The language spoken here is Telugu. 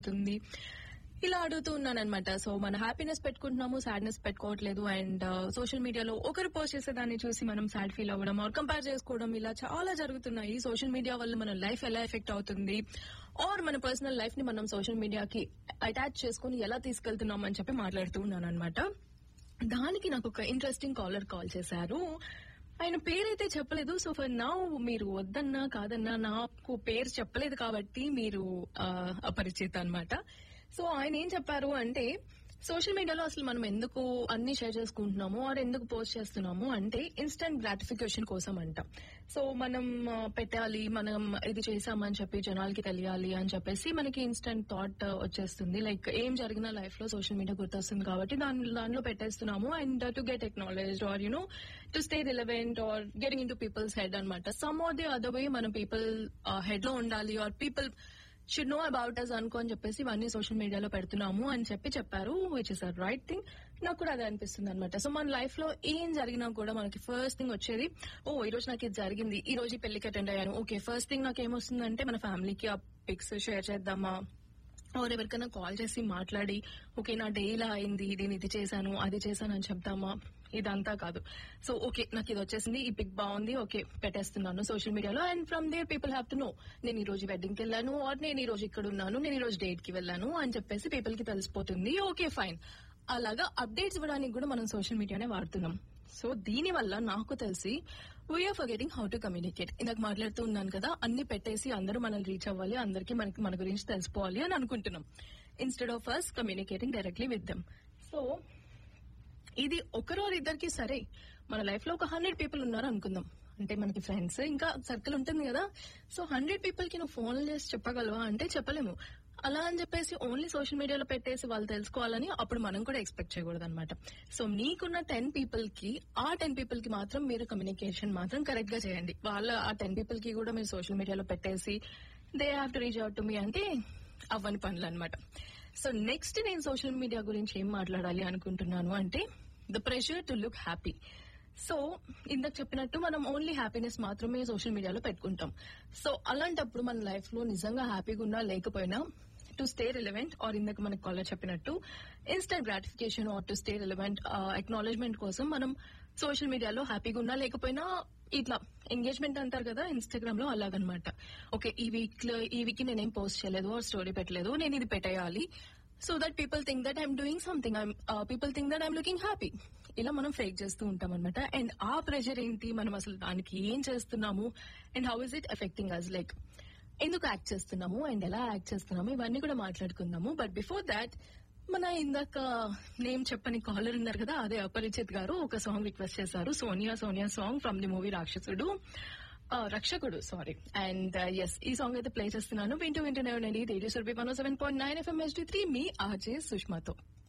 అవుతుంది ఇలా అడుగుతూ ఉన్నాను అనమాట సో మన హ్యాపీనెస్ పెట్టుకుంటున్నాము సాడ్నెస్ పెట్టుకోవట్లేదు అండ్ సోషల్ మీడియాలో ఒకరు పోస్ట్ చేసే దాన్ని చూసి మనం సాడ్ ఫీల్ అవ్వడం ఆర్ కంపేర్ చేసుకోవడం ఇలా చాలా జరుగుతున్నాయి సోషల్ మీడియా వల్ల మన లైఫ్ ఎలా ఎఫెక్ట్ అవుతుంది ఆర్ మన పర్సనల్ లైఫ్ ని మనం సోషల్ మీడియాకి అటాచ్ చేసుకుని ఎలా తీసుకెళ్తున్నాం అని చెప్పి మాట్లాడుతూ ఉన్నాను అనమాట దానికి నాకు ఒక ఇంట్రెస్టింగ్ కాలర్ కాల్ చేశారు ఆయన పేరైతే చెప్పలేదు సో ఫర్ నౌ మీరు వద్దన్నా కాదన్నా నాకు పేరు చెప్పలేదు కాబట్టి మీరు ఆ, అపరిచిత అన్నమాట సో ఆయన ఏం చెప్పారు అంటే సోషల్ మీడియాలో అసలు మనం ఎందుకు అన్ని షేర్ చేసుకుంటున్నాము ఆర్ ఎందుకు పోస్ట్ చేస్తున్నాము అంటే ఇన్స్టెంట్ గ్రాటిఫికేషన్ కోసం అంట సో మనం ఆ, పెట్టాలి మనం ఇది చేసామని చెప్పి జనాలకి తెలియాలి అని చెప్పేసి మనకి ఇన్స్టెంట్ థాట్ వచ్చేస్తుంది లైక్ ఏం జరిగిన లైఫ్ లో సోషల్ మీడియా గుర్తొస్తుంది కాబట్టి దాని దానిలో పెట్టేస్తున్నాము and to get acknowledged or you know to stay relevant or getting into people's head అనమాట some or the other way మన పీపుల్ హెడ్ లో ఉండాలి or people should know about us అనుకో అని చెప్పేసి ఇవన్నీ సోషల్ మీడియాలో పెడుతున్నాము అని చెప్పి చెప్పారు which is a right thing నాకు కూడా అదే అనిపిస్తుంది అనమాట సో మన లైఫ్ లో ఏం జరిగినా కూడా మనకి ఫస్ట్ థింగ్ వచ్చేది ఓ ఈ రోజు నాకు ఇది జరిగింది ఈ రోజు ఈ పెళ్లికి అటెండ్ అయ్యాను ఓకే ఫస్ట్ థింగ్ నాకు ఏమొస్తుందంటే మన ఫ్యామిలీకి ఆ పిక్స్ షేర్ చేద్దామా ఆర్ ఎవరికైనా కాల్ చేసి మాట్లాడి ఓకే నా డే ఇలా అయింది నేను ఇది చేశాను అది చేశాను అని చెప్తామా ఇదంతా కాదు సో ఓకే నాకు ఇది వచ్చేసింది ఈ పిక్ బాగుంది ఓకే పెట్టేస్తున్నాను సోషల్ మీడియాలో and from there people have to know నేను ఈ రోజు వెడ్డింగ్ కి వెళ్ళాను ఆర్ నేను ఈ రోజు ఇక్కడ ఉన్నాను నేను ఈ రోజు డేట్ కి వెళ్ళాను అని చెప్పేసి పీపుల్ కి తెలిసిపోతుంది ఓకే ఫైన్ అలాగా అప్డేట్స్ ఇవ్వడానికి కూడా మనం సోషల్ మీడియానే వాడుతున్నాం సో దీని వల్ల నాకు తెలిసి we're forgetting how to communicate ఇందాక మాట్లాడుతూ ఉన్నాను కదా అన్ని పెట్టేసి అందరూ మనల్ని రీచ్ అవ్వాలి అందరికీ మనకి మన గురించి తెలిసిపోవాలి అని అనుకుంటున్నాం instead of us communicating directly with them so ఇది ఒకరో ఇద్దరికి సరే మన లైఫ్ లో ఒక హండ్రెడ్ పీపుల్ ఉన్నారు అనుకుందాం అంటే మనకి ఫ్రెండ్స్ ఇంకా సర్కిల్ ఉంటుంది కదా సో హండ్రెడ్ పీపుల్ కి నువ్వు ఫోన్ చేసి చెప్పగలవా అంటే చెప్పలేము అలా అని చెప్పేసి ఓన్లీ సోషల్ మీడియాలో పెట్టేసి వాళ్ళు తెలుసుకోవాలని అప్పుడు మనం కూడా ఎక్స్పెక్ట్ చేయకూడదు అనమాట సో నీకున్న టెన్ పీపుల్ కి ఆ టెన్ పీపుల్ కి మాత్రం మీరు కమ్యూనికేషన్ మాత్రం కరెక్ట్ గా చేయండి వాళ్ళ ఆ టెన్ పీపుల్ కి కూడా మీరు సోషల్ మీడియాలో పెట్టేసి they have to reach out to మీ అంటే అవ్వని పనులు అనమాట సో నెక్స్ట్ నేను సోషల్ మీడియా గురించి ఏం మాట్లాడాలి అనుకుంటున్నాను అంటే the pressure to look happy so ఇందాక చెప్పినట్టు మనం ఓన్లీ హ్యాపీనెస్ మాత్రమే సోషల్ మీడియాలో పెట్టుకుంటాం సో అలాంటప్పుడు మన లైఫ్ లో నిజంగా హ్యాపీగా ఉన్నా లేకపోయినా టు స్టే రిలవెంట్ ఆర్ ఇందాక మనకు కాలర్ చెప్పినట్టు instant gratification or to stay relevant acknowledgement కోసం మనం సోషల్ మీడియాలో హ్యాపీగా ఉన్నా లేకపోయినా ఇట్లా ఎంగేజ్మెంట్ అంటారు కదా ఇన్స్టాగ్రామ్ లో అలాగనమాట ఓకే ఈ వీక్ లో ఈ వీక్ నేనేం పోస్ట్ చేయలేదు ఆర్ స్టోరీ పెట్టలేదు నేను ఇది పెట్టేయాలి so that people think that I'm doing something I'm people think that I'm looking happy ఇలా మనం ఫేక్ చేస్తూ ఉంటాం అనమాట అండ్ ఆ ప్రెషర్ ఏంటి మనం అసలు దానికి ఏం చేస్తున్నాము and how is it affecting us like ఎందుకు యాక్ట్ చేస్తున్నాము అండ్ ఎలా యాక్ట్ చేస్తున్నాము ఇవన్నీ కూడా మాట్లాడుకుందాము బట్ బిఫోర్ దాట్ మన ఇందాక నేమ్ చెప్పని కాలర్ ఉన్నారు కదా అదే అపరిచిత్ గారు ఒక సాంగ్ రిక్వెస్ట్ చేశారు Sonia Sonia song from the movie Rakshasudu ఆ, రక్షకుడు సారీ అండ్ ఎస్ ఈ సాంగ్ అయితే ప్లే చేస్తున్నాను వింటూ వింటూనే ఉండండి రేడియో సర్వీ one seven point nine FM HD three మీ ఆర్జే సుష్మాతో